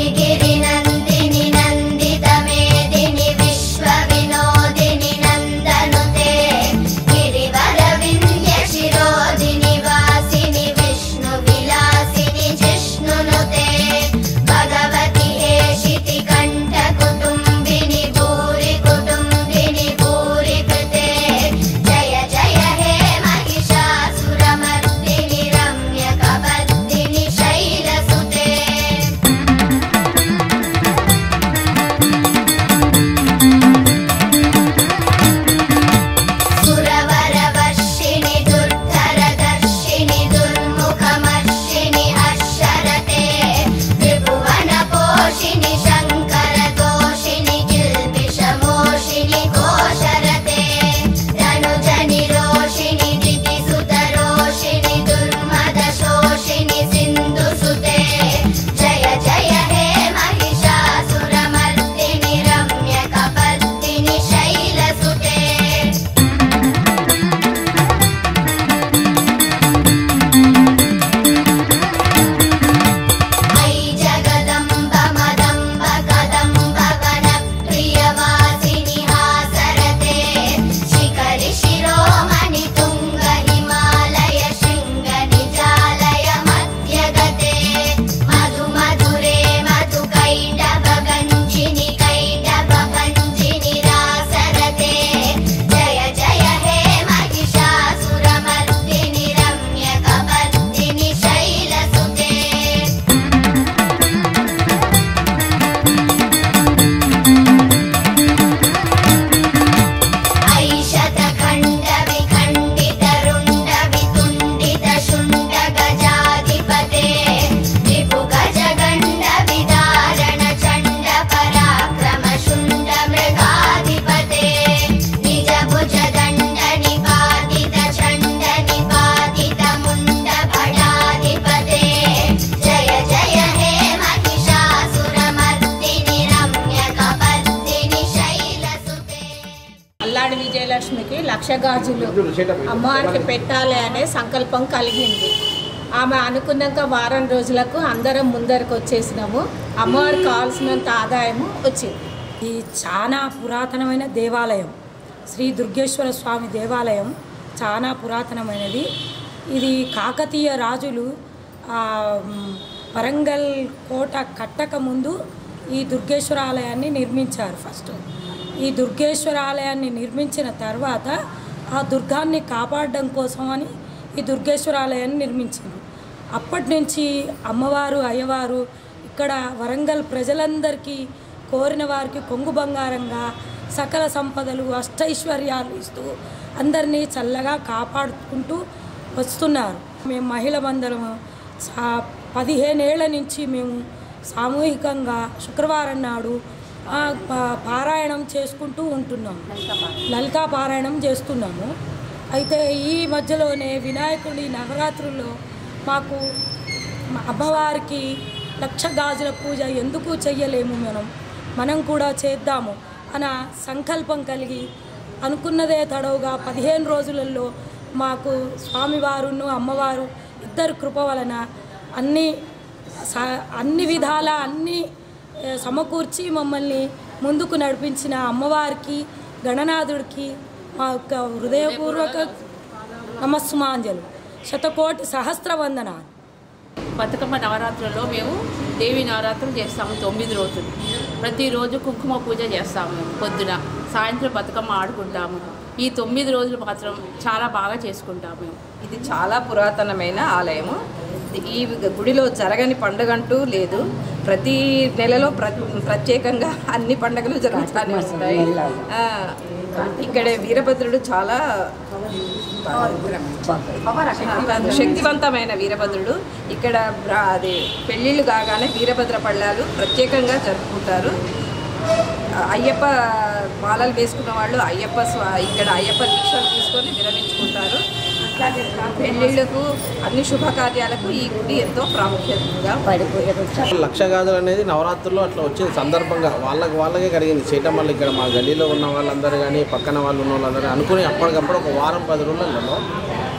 गिरिनन्दिनि नन्दितमेदिनि विश्वविनोदिनि नन्दनुते गिरिवरविन्द्यशिरोदिनि वासिनि विष्णुविलासिनि जिष्णुनुते भगवति हेशिति कण्ठकुटुम्बिनि भूरि कुटुम्बिनि भूरि कृते जय जय हे महिषासुरमर्दिनि रम्यकवर्दिनि शैलसुते सुरवरवर्षिणि दुर्धरदर्शिनि दुर्मुखमर्षिणि हर्षरते त्रिभुवनपोषिणि शङ्करतोषिणि किल्बिषमोषिणि घोषरते धनुजनिरोषिणि दितिसुतरोषिणि दुर्मदशोषिणि सिन्धुसुते जय जय हे महिषासुरमर्दिनि रम्यकपर्दिनि शैलसुते ऐ जगदम्ब मदम्ब कदम्ब वनप्रियवासिनि हासरते शिखरि शिरोमणि तुङ्ग हिमालय शृङ्ग निजालय मध्यगते मधु मधुरे मधु कैटभगञ्जिनि कैटभगञ्जिनि रासरते जय जय हे महिषासुरमर्दिनि रम्यकवर्दिनि शैलसुते ऐशतखण्डविखण्डितरुण्डवितुण्डितशुण्डगजाधिपते रिपुगजगण्डविदारणचण्डपराक्रमशुण्डमृगाधिपते निजभुजदण्डनिपातितचण्डनिपातितमुण्डभटाधिपते जय जय हे महिषासुरमर्दिनि रम्यकपर्दिनि शैलसुते అల్లాడి విజయలక్ష్మికి లక్ష గాజులు అమ్మవారికి పెట్టాలి అనే సంకల్పం కలిగింది ఆమె అనుకున్నాక వారం రోజులకు అందరం ముందరకు వచ్చేసినాము అమ్మవారికి కావాల్సినంత ఆదాయము వచ్చింది ఈ చాలా పురాతనమైన దేవాలయం శ్రీ దుర్గేశ్వర స్వామి దేవాలయం చాలా పురాతనమైనది ఇది కాకతీయ రాజులు ఆ, మ్, వరంగల్ కోట కట్టక ముందు ఈ దుర్గేశ్వర ఆలయాన్ని నిర్మించారు ఫస్ట్ ఈ దుర్గేశ్వర ఆలయాన్ని నిర్మించిన తర్వాత ఆ దుర్గాన్ని కాపాడడం కోసమని ఈ దుర్గేశ్వర ఆలయాన్ని నిర్మించారు అప్పటి నుంచి అమ్మవారు అయ్యవారు ఇక్కడ వరంగల్ ప్రజలందరికీ కోరిన వారికి కొంగు బంగారంగా సకల సంపదలు అష్టైశ్వర్యాలు ఇస్తూ అందరినీ చల్లగా కాపాడుకుంటూ వస్తున్నారు మేము మహిళ మందరము సా- పదిహేనేళ్ల నుంచి మేము సామూహికంగా శుక్రవారం నాడు ఆ, పా- పారాయణం చేసుకుంటూ ఉంటున్నాము లలితా పారాయణం చేస్తున్నాము అయితే ఈ మధ్యలోనే వినాయకుడి నవరాత్రుల్లో మాకు మా అమ్మవారికి లక్ష గాజుల పూజ ఎందుకు చెయ్యలేము మనం మనం కూడా చేద్దాము అన్న సంకల్పం కలిగి అనుకున్నదే తడవుగా పదిహేను రోజులలో మాకు స్వామివారును అమ్మవారు ఇద్దరు కృప వలన అన్ని స- అన్ని విధాల అన్ని ఏ, సమకూర్చి మమ్మల్ని ముందుకు నడిపించిన అమ్మవారికి గణనాథుడికి మా యొక్క హృదయపూర్వక నమస్సుమాంజలు శతకోటి సహస్ర వందనాలు బతుకమ్మ నవరాత్రుల్లో మేము దేవి నవరాత్రులు చేస్తాము తొమ్మిది రోజులు ప్రతిరోజు కుంకుమ పూజ చేస్తాము మేము పొద్దున సాయంత్రం బతుకమ్మ ఆడుకుంటాము ఈ తొమ్మిది రోజులు మాత్రం చాలా బాగా చేసుకుంటాము మేము ఇది చాలా పురాతనమైన ఆలయము ఈ గుడిలో జరగని పండుగ అంటూ లేదు ప్రతి నెలలో ప్ర ప్రత్యేకంగా అన్ని పండుగలు జరుగుతూనే ఉంటాయి ఆ, ఇక్కడ వీరభద్రుడు చాలా శక్తివంతమైన వీరభద్రుడు ఇక్కడ బ్రా- అది పెళ్ళిళ్ళు కాగానే వీరభద్ర పళ్ళాలు ప్రత్యేకంగా జరుపుకుంటారు అయ్యప్ప మాలలు వేసుకున్న వాళ్ళు అయ్యప్ప స్వా ఇక్కడ అయ్యప్ప దీక్షలు తీసుకొని విరమించుకుంటారు పెళ్ళిళ్ళకు అన్ని శుభకార్యాలకు ఈ గుడి ఎంతో ప్రాముఖ్యతగా లక్షగాదులు అనేది నవరాత్రుల్లో అట్లా వచ్చింది సందర్భంగా వాళ్ళకి వాళ్ళకే కలిగింది చేయటం వల్ల ఇక్కడ మా గల్లీలో ఉన్న వాళ్ళందరూ కానీ పక్కన వాళ్ళు ఉన్న వాళ్ళందరూ అనుకుని అప్పటికప్పుడు ఒక వారం పది రోజులలో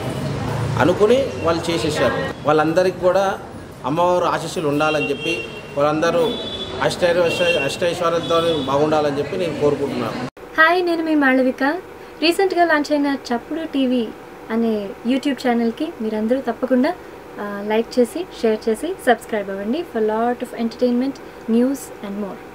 అనుకుని వాళ్ళు చేసేసారు వాళ్ళందరికీ కూడా అమ్మవారు ఆశీస్సులు ఉండాలని చెప్పి వాళ్ళందరూ అష్టైర్వ అష్టైశ్వర్యంతో బాగుండాలని చెప్పి నేను కోరుకుంటున్నాను హాయ్ నేను మీ మాళవిక రీసెంట్గా లాంచ్ అయిన చప్పుడు టీవీ అనే యూట్యూబ్ ఛానల్కి మీరందరూ తప్పకుండా లైక్ చేసి షేర్ చేసి సబ్స్క్రైబ్ అవ్వండి for lot of entertainment news and more